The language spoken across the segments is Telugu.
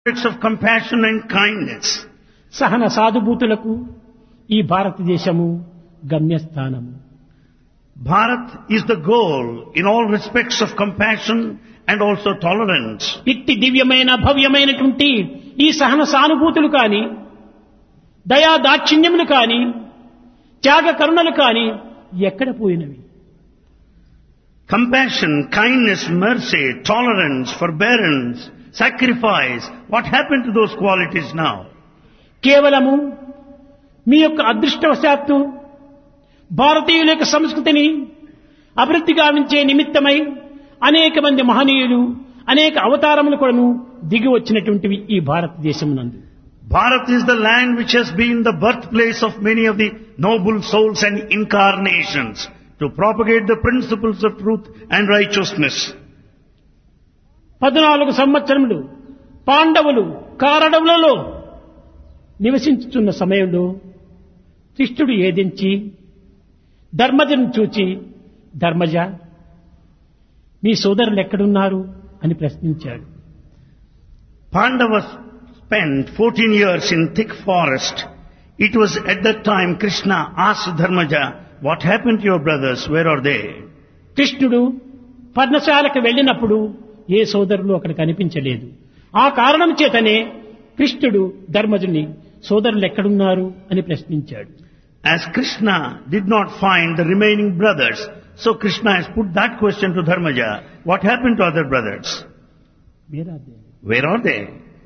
aspects of compassion and kindness. సహన సాధుభూతులకు ఈ భారతదేశము గమ్యస్థానము Bharat is the goal in all respects of compassion and also tolerance. ఇట్టి దివ్యమైన భవ్యమైనటువంటి ఈ సహన సానుభూతులు కాని దయా దాక్షిణ్యములు కాని త్యాగ కరుణలు కాని ఎక్కడ పోయినవి Compassion, kindness, mercy, tolerance, forbearance, sacrifice. What happened to those qualities now? కేవలము మీ యొక్క అదృష్టవశాత్తు భారతీయుల యొక్క సంస్కృతిని అభివృద్ధి గావించే నిమిత్తమై అనేక మంది మహనీయులు అనేక అవతారములు కూడాను దిగి వచ్చినటువంటివి ఈ భారతదేశం నందు Bharat is the land which has been the birthplace of many of the noble souls and incarnations to propagate the principles of truth and righteousness. పద్నాలుగు సంవత్సరములు పాండవులు కారడవులలో నివసించుతున్న సమయంలో కృష్ణుడు ఏదించి ధర్మజను చూచి ధర్మజ మీ సోదరులు ఎక్కడున్నారు అని ప్రశ్నించాడు Pandavas spent 14 years in thick forest. It was at that time Krishna asked Dharmaja, what happened to your brothers? Where are they? కృష్ణుడు పర్ణశాలకు వెళ్ళినప్పుడు ఏ సోదరులు అక్కడ కనిపించలేదు ఆ కారణం చేతనే కృష్ణుడు ధర్మజుని సోదరులు ఎక్కడున్నారు అని ప్రశ్నించాడు As Krishna did not find the remaining brothers, so Krishna has put that question to Dharmaja, what happened to other brothers? మీరాదే. Where are they?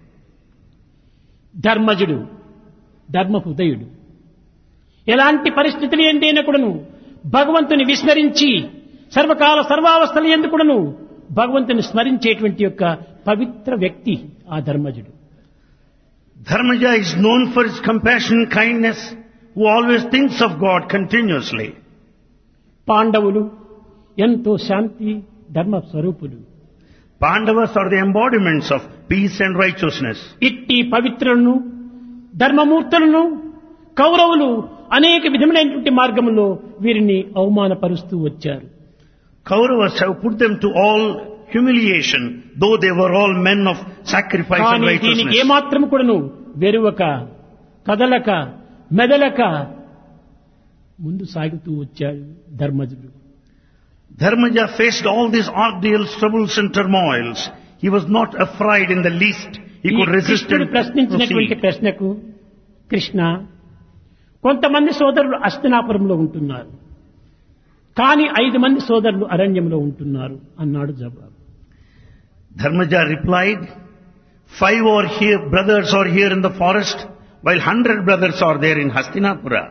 ధర్మజుడు ధర్మ హృదయుడు ఎలాంటి పరిస్థితులు ఎందైనకుడును భగవంతుని విస్మరించి సర్వకాల సర్వావస్థలు ఎందుకుడును భగవంతుని స్మరించేటువంటి యొక్క పవిత్ర వ్యక్తి ఆ ధర్మజుడు Dharmaja is known for his compassion, kindness, who always thinks of God continuously. పాండవులు ఎంతో శాంతి ధర్మ స్వరూపులు Pandavas are the embodiments of peace and righteousness. ఇట్టి పవిత్రులను ధర్మమూర్తులను కౌరవులు అనేక విధములైనటువంటి మార్గంలో వీరిని అవమానపరుస్తూ వచ్చారు Kauravas have put them to all humiliation, though they were all men of sacrifice and కానీ దీనికి righteousness. ఏమాత్రం కూడాను వెరువక కదలక మెదలక ముందు సాగుతూ వచ్చాడు ధర్మజుడు Dharmaja faced all these ordeals, troubles and turmoils. He was not afraid in the least. He ఈ could resist కృష్ణుడు and ప్రశ్నించినటువంటి proceed. ప్రశ్నకు కృష్ణ కొంతమంది సోదరులు అస్తినాపురంలో ఉంటున్నారు కానీ ఐదు మంది సోదరులు అరణ్యంలో ఉంటున్నారు అన్నాడు జవాబు Dharmaja replied, five are here, brothers are here in the forest, while hundred brothers are there in Hastinapura.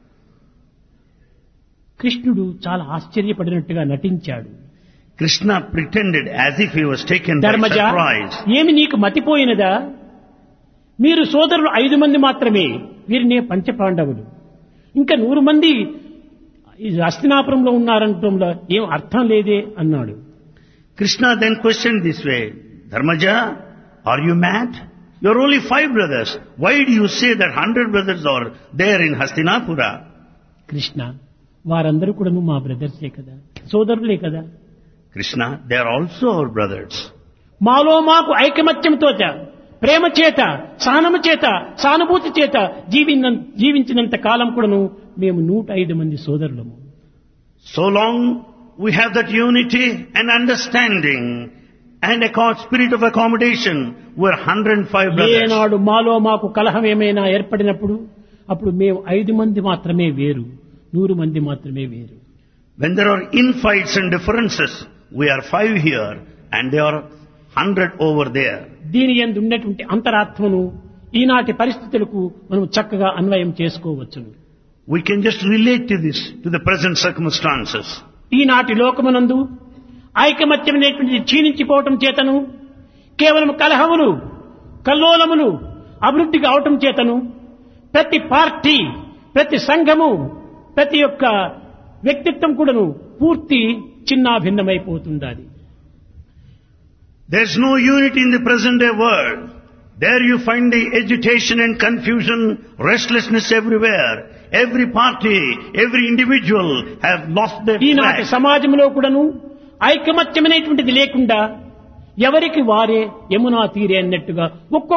కృష్ణుడు చాలా ఆశ్చర్యపడినట్టుగా నటించాడు Krishna pretended as if he was taken by Dharmaja surprise. ఏమి నీకు మతిపోయినదా మీరు సోదరులు ఐదు మంది మాత్రమే వీరినే పంచపాండవులు ఇంకా నూరు మంది ఈ హస్తినాపురంలో ఉన్నారంటంలో ఏం అర్థం లేదే అన్నాడు Krishna then questioned this way, Dharmaja, are you mad? You're only five brothers. Why do you say that hundred brothers are there in Hastinapura? Krishna వారందరూ కూడా మా బ్రదర్సే కదా సోదరులే కదా Krishna, they are also our brothers. మాలో మాకు ఐకమత్యంతో ప్రేమ చేత సహనము చేత సానుభూతి చేత జీవిన జీవించినంత కాలం కూడాను మేము నూట ఐదు మంది సోదరులము So long we have that unity and understanding and a co- spirit of accommodation, we're 105 brothers. ఏనాడు మాలో మాకు కలహం ఏమైనా ఏర్పడినప్పుడు అప్పుడు మేము ఐదు మంది మాత్రమే వేరు నూరు మంది మాత్రమే వేరు When there are infights and differences, we are five here and they are 100 over there. దీని ఎందు ఉన్నటువంటి అంతరాత్మను ఈనాటి పరిస్థితులకు మనం చక్కగా అన్వయం చేసుకోవచ్చును We can just relate to this, to the present circumstances. ఈనాటి లోకమునందు ఐకమత్యమైనటువంటి క్షీణించిపోవటం చేతను కేవలం కలహములు కల్లోలములు అభివృద్ధి కావటం చేతను ప్రతి పార్టీ ప్రతి సంఘము ప్రతి యొక్క వ్యక్తిత్వం కూడాను పూర్తి చిన్నాభిన్నమైపోతుండాలి There's no unity in the present day world. There you find the agitation and confusion, restlessness everywhere. Every party, every individual have lost their ఈనాటి flag. సమాజంలో కూడాను ఐకమత్యమైనటువంటిది లేకుండా ఎవరికి వారే యమునా తీరే అన్నట్టుగా ఒక్కొక్క